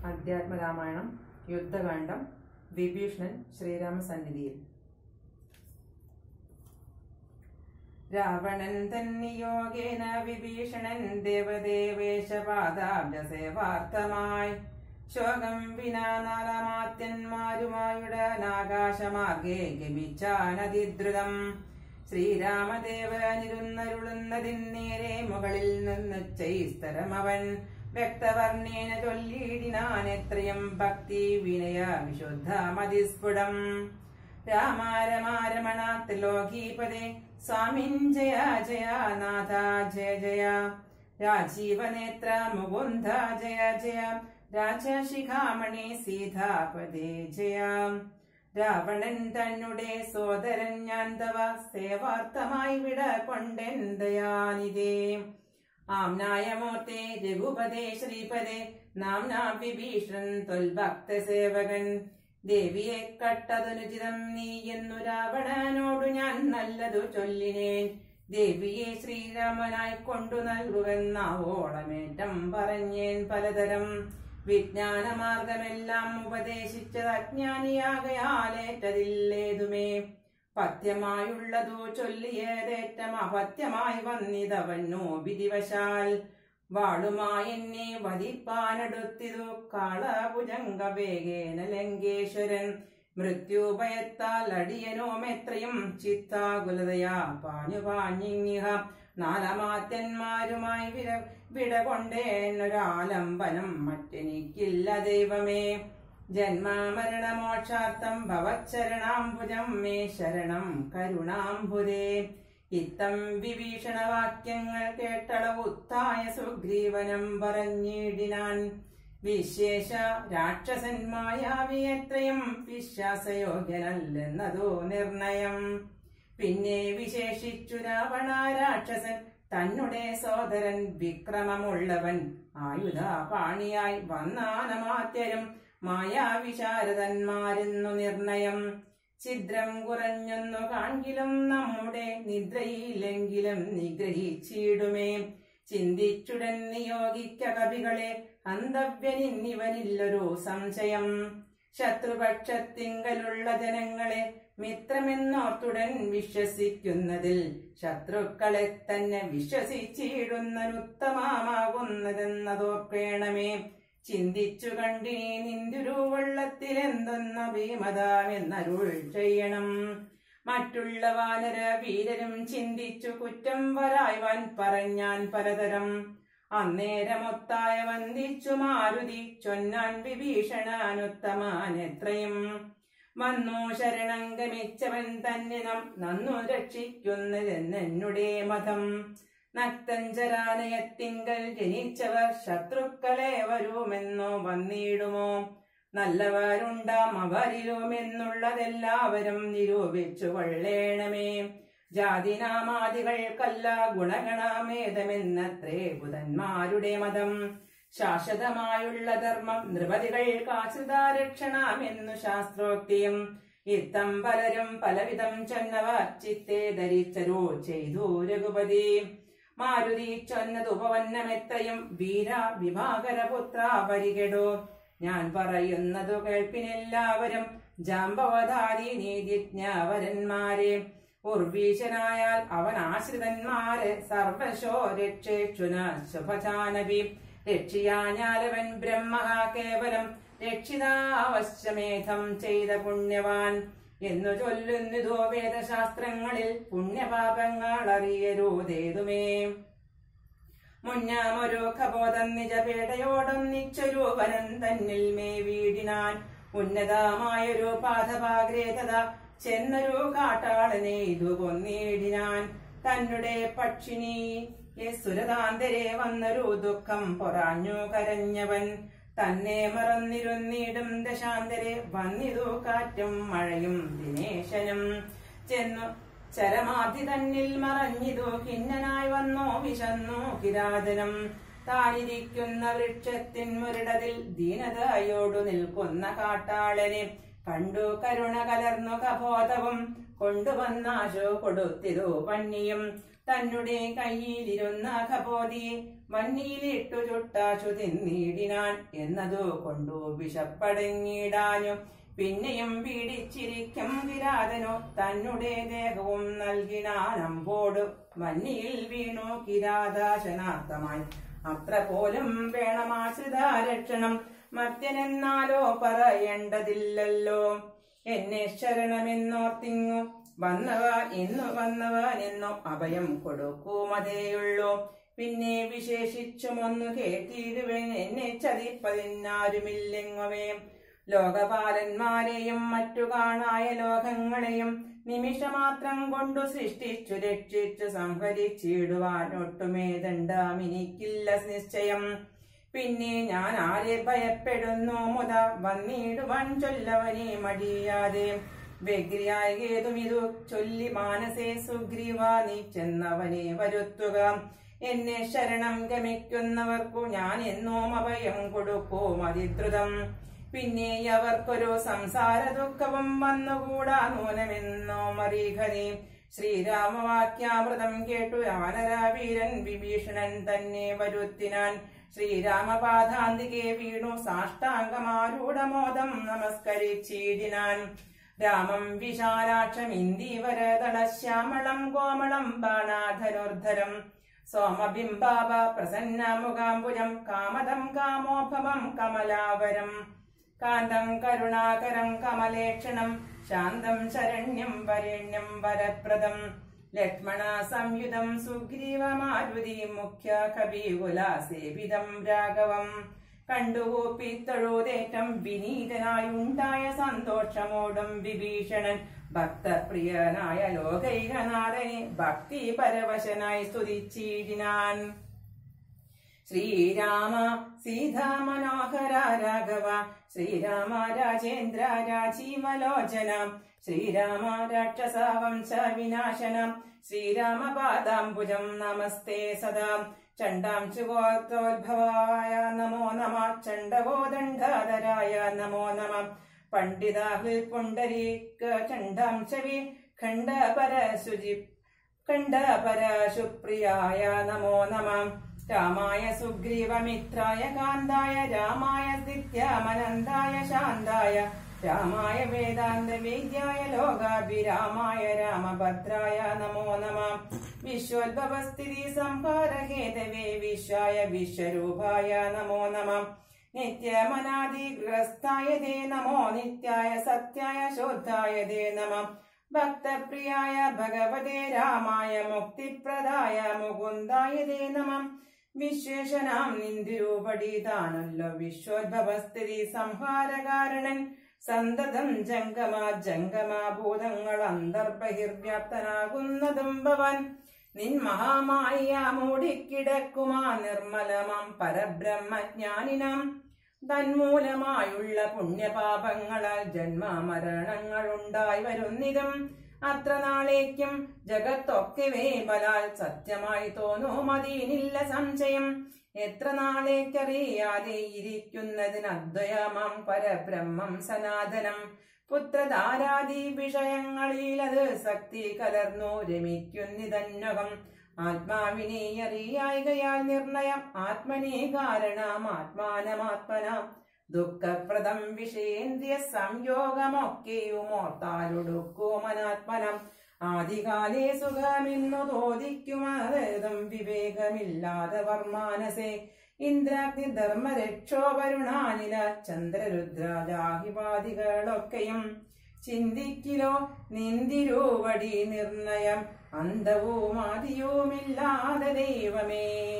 അധ്യാത്മരാമായണം യുദ്ധകാന്ഡം വിഭീഷണൻ ശ്രീരാമസന്നിധിയിൽ രാവണൻ തന്നിയോഗേന വിഭീഷണൻ ദേവദേവേശപാദാബ്ജസേവാർത്ഥമായി ശോകം വിനാ നാലമാത്യന്മാരുമായുടനാകാശമാർഗേ ഗമിച്ചാനതിദ്രുതം ശ്രീരാമദേവനിരുന്നരുളുന്നതിന്നേരെ മുകളിൽ നിന്ന് ചെയ്സ്തരമവൻ വ്യക്തവർണ്ണേന ചൊല്ലിയിടിനാൻ എത്രയും ഭക്തി വിനയ വിശുദ്ധ മതിസ്ഫുടം രാമാരമാരമണ ത്രിലോകീപദേ സ്വാമിൻ ജയ ജയ നാഥ ജയ ജയ രാജീവനേത്ര മുകുന്ദ ജയ ജയ രാജശിഖാമണി സീതാപദേ ജയ രാവണൻ തന്നെ സോദരൻ ഞാൻ തവ സേവാർത്ഥമായി വിട കൊണ്ടെൻ ദയാനിതേ ആംനായമൂർത്തെ രഘുപതേ ശ്രീപദേ നാംനാ വിഭീഷൺ തൊൽഭക്ത സേവകൻ ദേവിയെ കട്ടതനുചിതം നീ എന്നു രാവണനോടു ഞാൻ നല്ലതു ചൊല്ലിനേൻ ദേവിയെ ശ്രീരാമനായി കൊണ്ടു നൽകുവെന്നാവോളമേറ്റം പറഞ്ഞേൻ പലതരം വിജ്ഞാനമാർഗമെല്ലാം ഉപദേശിച്ചത് അജ്ഞാനിയാകയാലേറ്റതില്ലേതുമേ പഥ്യമായുള്ളതു ചൊല്ലിയതേറ്റം അപഥ്യമായി വന്നിതവന്നോ വിധിവശാൽ വാളുമായി എന്നെ വധിപ്പാനെടുത്തിതു കാളഭുജംഗ വേഗേന ലങ്കേശ്വരൻ മൃത്യുഭയത്താൽ അടിയനോമെത്രയും ചിത്താകുലതയാ പാഞ്ഞു പാഞ്ഞിങ്ങിഹ നാലമാത്യന്മാരുമായി വിര വിട കൊണ്ടേനൊരാലംബനം മറ്റെനിക്കില്ല ദൈവമേ ജന്മാമരണമോക്ഷാർത്ഥം ഭവച്ചരണാംബുജം മേ ശരണം കരുണാംബുദേ ഇത്തം വിഭീഷണവാക്യങ്ങൾ കേട്ടളവുത്തായ സുഗ്രീവനം പറഞ്ഞിടിനാൻ വിശേഷ രാക്ഷസൻ മായാവി എത്രയും വിശ്വാസയോഗ്യനല്ലെന്നതോ നിർണയം പിന്നെ വിശേഷിച്ചു രാവണ രാക്ഷസൻ തന്നെ സോദരൻ വിക്രമമുള്ളവൻ ആയുധ പാണിയായി വന്നാനമാത്യരും മായാവിശാരദന്മാരെന്നു നിർണയം ഛിദ്രം കുറഞ്ഞൊന്നു കാണിലും നമ്മുടെ നിദ്രയിലെങ്കിലും നിഗ്രഹിച്ചിടുമേ ചിന്തിച്ചുടൻ നിയോഗിക്ക കവികളെ അന്തവ്യനിന്നിവനില്ലൊരു സംശയം ശത്രുപക്ഷത്തിങ്കലുള്ള ജനങ്ങളെ മിത്രമെന്നോർത്തുടൻ വിശ്വസിക്കുന്നതിൽ ശത്രുക്കളെ തന്നെ വിശ്വസിച്ചിടുന്നനുത്തമമാകുന്നതെന്നതോർക്കേണമേ ചിന്തിച്ചു കണ്ടിനി നിന്ദുരു വെള്ളത്തിലെന്തെന്ന ഭീമതാമെന്നരുൾ ചെയ്യണം മറ്റുള്ള വാനര വീരരും ചിന്തിച്ചു കുറ്റം വരായ്വാൻ പറഞ്ഞാൻ പലതരം അന്നേരമൊത്തായ വന്ദിച്ചു മാരുതി ചൊന്നാൻ വിഭീഷണാനുത്തമാൻ എത്രയും വന്നു ശരണം ഗമിച്ചവൻ തന്നെ നം നന്നു രക്ഷിക്കുന്നതെന്നെന്നുടെ മതം നക്തഞ്ചരാനയത്തിങ്കൽ ജനിച്ചവർ ശത്രുക്കളെ വരുമെന്നോ വന്നിടുമോ നല്ലവരുണ്ടാം അവരിലുമെന്നുള്ളതെല്ലാവരും നിരൂപിച്ചു കൊള്ളേണമേ ജാതിനാമാദികൾക്കല്ല ഗുണഗണമേതമെന്നത്രേ ബുധന്മാരുടെ മതം ശാശ്വതമായുള്ള ധർമ്മം നൃപതികൾക്കാശ്രിതാരക്ഷണമെന്നു ശാസ്ത്രോക്തിയും ഇത്തം പലരും പലവിധം ചൊന്നവ ചിത്തെ ധരിച്ചരോ ചെയ്തു രഘുപതി മാരുതി ചൊന്നതുപവന്നമെത്രയും വീര വിഭാകരപുത്ര വരികെടോ ഞാൻ പറയുന്നതു കേൾപ്പിനെല്ലാവരും ജാമ്പവതാരി നീതിജ്ഞവരന്മാരെ ഉർവീശനായാൽ അവൻ ആശ്രിതന്മാരെ സർവശോ രക്ഷേക്ഷുന ശുഭജാനവി രക്ഷിയാഞ്ഞാലവൻ ബ്രഹ്മ കേവലം രക്ഷിതാവശ്യമേധം ചെയ്ത പുണ്യവാൻ എന്നു ചൊല്ലുന്നിതോ വേദശാസ്ത്രങ്ങളിൽ പുണ്യപാപങ്ങൾ അറിയരുതേതുമേ മുന്നാമൊരു കബോധം നിജപേടയോടൊന്നിച്ചൊരു വനം തന്നിൽ മേ വീടിനാൻ ഉന്നതമായൊരു പാദപാഗ്രേതത ചെന്നൊരു കാട്ടാളനെ ഇതു കൊന്നിടിനാൻ തന്നെ പക്ഷിണി സുരതാന്തരെ വന്നൊരു ദുഃഖം പൊറാഞ്ഞു കരഞ്ഞവൻ തന്നെ മറന്നിരുന്നിടും ദശാന്തരെ വന്നിതു കാറ്റും മഴയും ദിനേശനും ചെന്നു ചരമാധി തന്നിൽ മറഞ്ഞിതു ഖിന്നനായി വന്നോ വിശന്നു കിരാതനം താനിരിക്കുന്ന വൃക്ഷത്തിൻ മുരടതിൽ ദീനതയോടു നിൽക്കുന്ന കാട്ടാളനെ കണ്ടു കരുണ കലർന്നു കബോധവും കൊണ്ടുവന്നാശോ കൊടുത്തിരു പന്നിയും തന്നെ കയ്യിലിരുന്ന കപോതിയെ വന്നിയിലിട്ടു ചുട്ടാശു തിന്നിടിനാൻ എന്നതു കൊണ്ടു വിശപ്പടങ്ങിടാഞ്ഞു പിന്നെയും പീഡിച്ചിരിക്കും കിരാതനു തന്നെ ദേഹവും നൽകിനാനമ്പോട് വന്നിയിൽ വീണു കിരാതാശനാർത്ഥമായി അത്ര പോലും വേണമാശ്രിത രക്ഷണം മർത്യനെന്നാലോ പറയേണ്ടതില്ലല്ലോ എന്നെ ശരണമെന്നോർത്തിങ്ങു വന്നവൻ ഇന്നു വന്നവൻ എന്നു അഭയം കൊടുക്കുമതേയുള്ളൂ പിന്നെ വിശേഷിച്ചുമൊന്നു കേട്ടിടുവൻ എന്നെ ചതിപ്പതിനാരുമില്ലെങ്ങവേ ലോകപാലന്മാരെയും മറ്റു കാണായ ലോകങ്ങളെയും നിമിഷമാത്രം കൊണ്ടു സൃഷ്ടിച്ചു രക്ഷിച്ചു സംഹരിച്ചിടുവാൻ ഒട്ടുമേ ദണ്ഡാമിനിക്കില്ല നിശ്ചയം പിന്നെ ഞാൻ ആരെ ഭയപ്പെടുന്നു മുത വന്നിടുവാൻ ചൊല്ലവനെ മടിയാതെ വ്യഗ്രിയായതുമിതു ചൊല്ലി മാനസേ സുഗ്രീവ നീ ചെന്നവനെ വരുത്തുക എന്നെ ശരണം ഗമിക്കുന്നവർക്കു ഞാൻ എന്നോം അഭയം കൊടുക്കും അതിദ്രുതം പിന്നെ അവർക്കൊരു സംസാര ദുഃഖവും വന്നുകൂടാ നൂനമെന്നോ മറീഖനെ ശ്രീരാമവാക്യാമൃതം കേട്ടു ആനരാവീരൻ വിഭീഷണൻ തന്നെ വരുത്തിനാൻ ശ്രീരാമപാദാന്തികെ വീണു സാഷ്ടാംഗമാരൂഢമോദം നമസ്കരിച്ചിടിനാൻ രാമം വിശാലാക്ഷം ഇന്ദീവരതള ശ്യാമളം കോമളം ബാണാധനുർധരം സോമബിംബാവ പ്രസന്ന മുഖാംബുജം കാമദം കാമോഭവം കമലാവരം കാന്തം കരുണാകരം കമലേക്ഷണം ശാന്തം ശരണ്യം വരേണ്യം വരപ്രദം ലക്ഷ്മണ സംയുതം സുഗ്രീവമാരുതി മുഖ്യ കവികുല സേവിതം രാഘവം കണ്ടുകൂപ്പിത്തൊഴുതേറ്റം വിനീതനായുണ്ടായ സന്തോഷമോടും വിഭീഷണൻ ഭക്തപ്രിയനായ ലോകൈകനാഥനെ ഭക്തി പരവശനായി സ്തുതിച്ചിടിനാൻ ശ്രീരാമ സീതാ മനോഹര രാഘവ ശ്രീരാമ രാജേന്ദ്ര രാജീവലോചന ശ്രീരാമ രാക്ഷസ വംശ വിനാശനം ശ്രീരാമ പാദാംബുജം നമസ്തേ സദാ ചണ്ടാംശുഗോത്രോദ്ഭവായ നമോ നമ ചണ്ഡകോദണ്ഡാധരായ നമോ നമ പണ്ഡിതാഹുൽ പുണ്ടരീക ചണ്ഡാംശവി ഖണ്ഡപരശുചി ഖണ്ഡപരശുപ്രിയായ നമോ നമ രാമായ സുഗ്രീവമിത്രായ കാന്തായ രാമായ നിത്യാമനന്ദായ ശാന്തായ രാമായ വേദാന്ത വേദ്യായ ലോകാഭിരാമായ രാമഭദ്രായ നമോ നമ വിശ്വോദ്ഭവസ്ഥിതി സംഹാരഹേതവേ വിശ്വായ വിശ്വരൂപായ നമോ നമ നിത്യമനാദിഗ്രസ്തായ ദേ നമോ നിത്യായ സത്യായ ശോദ്ധായ ദേ നമ ഭക്തപ്രിയായ ഭഗവതേ രാമായ മുക്തിപ്രദായ മുകുന്ദായ ദേ നമ വിശ്വേഷനാം നിന്ദിരൂപടീതാണല്ലോ വിശ്വോദ്ഭവസ്ഥിതി സംഹാരകാരണൻ സന്തതം ജംഗമ ജംഗമാഭൂതങ്ങൾ അന്തർബഹിർവ്യാപ്തനാകുന്നതും ഭവൻ നിൻ മഹാമായ മൂടിക്കിടക്കുമാ നിർമ്മലമാം പരബ്രഹ്മജ്ഞാനിനാം തന്മൂലമായുള്ള പുണ്യപാപങ്ങളാൽ ജന്മമരണങ്ങൾ ഉണ്ടായി വരുന്നിതും അത്ര നാളേക്കും ജഗത്തൊക്കെ ബലാൽ സത്യമായി തോന്നും അതിനില്ല സംശയം എത്ര നാളേക്കറിയാതെ ഇരിക്കുന്നതിന് അദ്വയമാം പരബ്രഹ്മം സനാതനം പുത്രധാരാദി വിഷയങ്ങളിലത് ശക്തി കലർന്നു രമിക്കുന്നിതന്നകം ആത്മാവിനെ അറിയായികയാൽ നിർണയം ആത്മനെ കാരണം ആത്മാനമാത്മനാം ദുഃഖപ്രദം വിഷയേന്ദ്രിയ സംയോഗമൊക്കെയുമോർത്താലൊടുക്കുമനാത്മനം ആദികാലേ സുഖമെന്നു തോതിക്കുമതും വിവേകമില്ലാതെ വർമാനസേ ഇന്ദ്രാഗ്നി ധർമ്മരക്ഷോ വരുണാനില ചന്ദ്രരുദ്രാജാഹിപാദികളൊക്കെയും ചിന്തിക്കിലോ നിന്തിരൂവടി നിർണയം അന്തവും ആദിയുമില്ലാതെ ദൈവമേ